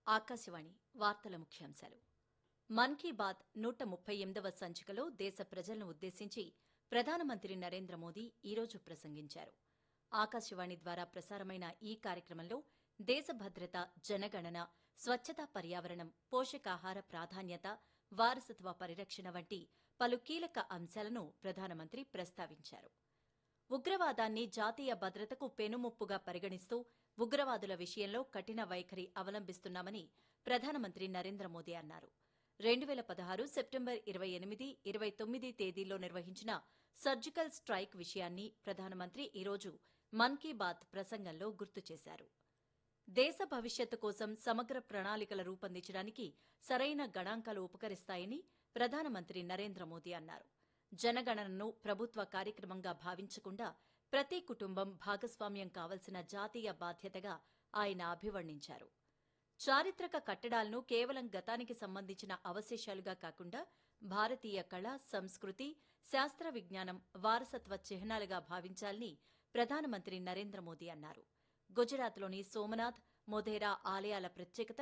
ఆకాశవాణి వార్తల ముఖ్యాంశాలు మన్ కీ బాత్ నూట ముప్పై ఎనిమిదవ సంచికలో దేశ ప్రజలను ఉద్దేశించి ప్రధానమంత్రి నరేంద్ర మోదీ ఈరోజు ప్రసంగించారు ఆకాశవాణి ద్వారా ప్రసారమైన ఈ కార్యక్రమంలో దేశ భద్రత జనగణన స్వచ్ఛతా పర్యావరణం పోషకాహార ప్రాధాన్యత వారసత్వ పరిరక్షణ వంటి పలు కీలక అంశాలను ప్రధానమంత్రి ప్రస్తావించారు ఉగ్రవాదాన్ని జాతీయ భద్రతకు పెనుముప్పుగా పరిగణిస్తూ ఉగ్రవాదుల విషయంలో కఠిన వైఖరి అవలంబిస్తున్నామని ప్రధానమంత్రి నరేంద్ర మోదీ అన్నారు రెండు వేల పదహారు సెప్టెంబర్ ఇరవై ఎనిమిది ఇరవై తొమ్మిది తేదీల్లో నిర్వహించిన సర్జికల్ స్ట్రైక్ విషయాన్ని ప్రధానమంత్రి ఈరోజు మన్ కీ బాత్ ప్రసంగంలో గుర్తు చేశారు దేశ భవిష్యత్తు కోసం సమగ్ర ప్రణాళికలు రూపొందించడానికి సరైన గణాంకాలు ఉపకరిస్తాయని ప్రధానమంత్రి నరేంద్ర మోదీ అన్నారు జనగణనను ప్రభుత్వ కార్యక్రమంగా భావించకుండా ప్రతి కుటుంబం భాగస్వామ్యం కావలసిన జాతీయ బాధ్యతగా ఆయన అభివర్ణించారు చారిత్రక కట్టడాలను కేవలం గతానికి సంబంధించిన అవశేషాలుగా కాకుండా భారతీయ కళ సంస్కృతి శాస్త్ర విజ్ఞానం వారసత్వ చిహ్నాలుగా భావించాలని ప్రధానమంత్రి నరేంద్ర మోదీ అన్నారు గుజరాత్లోని సోమనాథ్ మొధేరా ఆలయాల ప్రత్యేకత